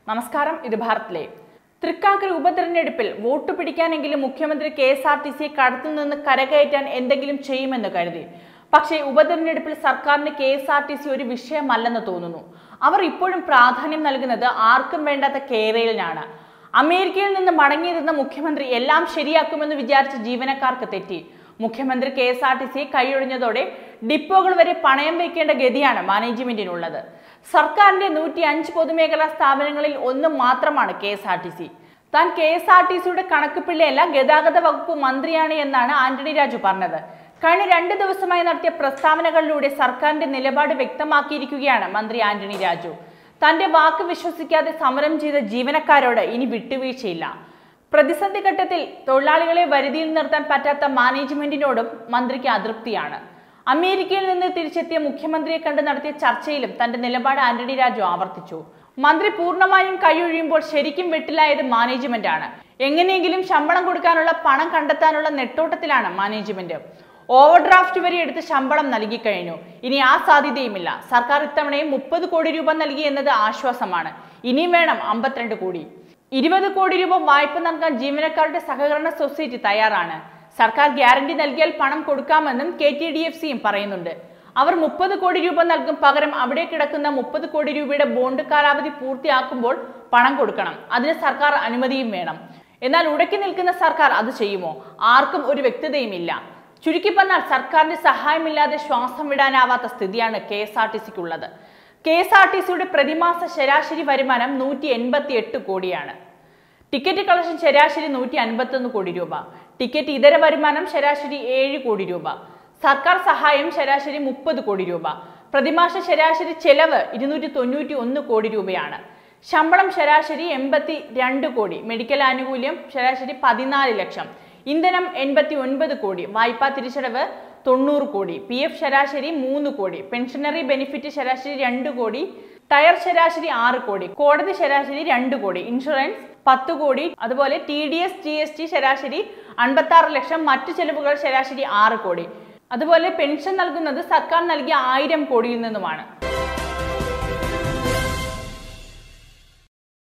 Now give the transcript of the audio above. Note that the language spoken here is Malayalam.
നമസ്കാരം ഇത് ഭാരത് ലൈവ് തൃക്കാക്കര ഉപതെരഞ്ഞെടുപ്പിൽ വോട്ട് പിടിക്കാനെങ്കിലും മുഖ്യമന്ത്രി കെ എസ് ആർ ടി സിയെ കടത്തിൽ നിന്ന് കരകയറ്റാൻ എന്തെങ്കിലും ചെയ്യുമെന്ന് കരുതി പക്ഷേ ഉപതെരഞ്ഞെടുപ്പിൽ സർക്കാരിന് K S R T C ഒരു വിഷയമല്ലെന്ന് തോന്നുന്നു അവർ ഇപ്പോഴും പ്രാധാന്യം നൽകുന്നത് ആർക്കും വേണ്ടാത്ത കേരളിനാണ് അമേരിക്കയിൽ നിന്ന് മടങ്ങിയിരുന്ന മുഖ്യമന്ത്രി എല്ലാം ശരിയാക്കുമെന്ന് വിചാരിച്ച ജീവനക്കാർക്ക് തെറ്റി മുഖ്യമന്ത്രി K S R T C കൈയൊഴിഞ്ഞതോടെ ഡിപ്പോകൾ വരെ പണയം വയ്ക്കേണ്ട ഗതിയാണ് മാനേജ്മെന്റിനുള്ളത് സർക്കാരിന്റെ നൂറ്റി അഞ്ച് പൊതുമേഖലാ സ്ഥാപനങ്ങളിൽ ഒന്ന് മാത്രമാണ് K S R T C താൻ കെ എസ് ആർ ടി സിയുടെ കണക്ക് പിള്ളയല്ല ഗതാഗത വകുപ്പ് മന്ത്രിയാണ് എന്നാണ് ആന്റണി രാജു പറഞ്ഞത് കഴിഞ്ഞ രണ്ട് ദിവസമായി നടത്തിയ പ്രസ്താവനകളിലൂടെ സർക്കാരിന്റെ നിലപാട് വ്യക്തമാക്കിയിരിക്കുകയാണ് മന്ത്രി ആന്റണി രാജു തന്റെ വാക്ക് വിശ്വസിക്കാതെ സമരം ചെയ്ത ജീവനക്കാരോട് ഇനി വിട്ടുവീഴ്ചയില്ല പ്രതിസന്ധി ഘട്ടത്തിൽ തൊഴിലാളികളെ വരുതിയിൽ നിർത്താൻ പറ്റാത്ത മാനേജ്മെന്റിനോടും മന്ത്രിക്ക് അതൃപ്തിയാണ് അമേരിക്കയിൽ നിന്ന് തിരിച്ചെത്തിയ മുഖ്യമന്ത്രിയെ കണ്ട് നടത്തിയ ചർച്ചയിലും തന്റെ നിലപാട് ആന്റണി രാജു ആവർത്തിച്ചു മന്ത്രി പൂർണ്ണമായും കൈയൊഴിയുമ്പോൾ ശരിക്കും വെട്ടിലായത് മാനേജ്മെന്റ് ആണ് എങ്ങനെയെങ്കിലും ശമ്പളം കൊടുക്കാനുള്ള പണം കണ്ടെത്താനുള്ള നെട്ടോട്ടത്തിലാണ് മാനേജ്മെന്റ് ഓവർ ഡ്രാഫ്റ്റ് വരെ എടുത്ത് ശമ്പളം നൽകി കഴിഞ്ഞു ഇനി ആ സാധ്യതയുമില്ല സർക്കാർ ഇത്തവണയും മുപ്പത് കോടി രൂപ നൽകി എന്നത് ആശ്വാസമാണ് ഇനിയും വേണം അമ്പത്തിരണ്ട് കോടി ഇരുപത് കോടി രൂപ വായ്പ നൽകാൻ ജീവനക്കാരുടെ സഹകരണ സൊസൈറ്റി തയ്യാറാണ് സർക്കാർ ഗ്യാരണ്ടി നൽകിയാൽ പണം കൊടുക്കാമെന്നും കെ ടി ഡി എഫ് സിയും പറയുന്നുണ്ട് അവർ മുപ്പത് കോടി രൂപ നൽകും പകരം അവിടെ കിടക്കുന്ന മുപ്പത് കോടി രൂപയുടെ ബോണ്ട് കാലാവധി പൂർത്തിയാക്കുമ്പോൾ പണം കൊടുക്കണം അതിന് സർക്കാർ അനുമതിയും വേണം എന്നാൽ ഉടക്കി നിൽക്കുന്ന സർക്കാർ അത് ചെയ്യുമോ ആർക്കും ഒരു വ്യക്തതയുമില്ല ചുരുക്കി പറഞ്ഞാൽ സർക്കാരിന്റെ സഹായമില്ലാതെ ശ്വാസം വിടാനാവാത്ത സ്ഥിതിയാണ് കെ എസ് ആർ ടി സിക്കുള്ളത് കെ എസ് ആർ ടി സിയുടെ പ്രതിമാസ ശരാശരി വരുമാനം നൂറ്റി എൺപത്തി എട്ട് കോടിയാണ് ടിക്കറ്റ് കളക്ഷൻ ശരാശരി നൂറ്റി അൻപത്തൊന്ന് കോടി രൂപ ടിക്കറ്റ് ഇതര വരുമാനം ശരാശരി ഏഴ് കോടി രൂപ സർക്കാർ സഹായം ശരാശരി മുപ്പത് കോടി രൂപ പ്രതിമാസ ശരാശരി ചെലവ് ഇരുന്നൂറ്റി തൊണ്ണൂറ്റി ഒന്ന് കോടി രൂപയാണ് ശമ്പളം ശരാശരി എൺപത്തി രണ്ട് കോടി മെഡിക്കൽ ആനുകൂല്യം ശരാശരി പതിനാല് ലക്ഷം ഇന്ധനം എൺപത്തി ഒൻപത് കോടി വായ്പാ തിരിച്ചടവ് തൊണ്ണൂറ് കോടി പി എഫ് ശരാശരി മൂന്ന് കോടി പെൻഷനറി ബെനിഫിറ്റ് ശരാശരി രണ്ട് കോടി ടയർ ശരാശരി ആറ് കോടി കോടതി ശരാശരി രണ്ട് കോടി ഇൻഷുറൻസ് പത്ത് കോടി അതുപോലെ T D S G S T ശരാശരി അൻപത്തി ആറ് ലക്ഷം മറ്റു ചെലവുകൾ ശരാശരി ആറ് കോടി അതുപോലെ പെൻഷൻ നൽകുന്നത് സർക്കാർ നൽകിയ ആയിരം കോടിയിൽ നിന്നുമാണ്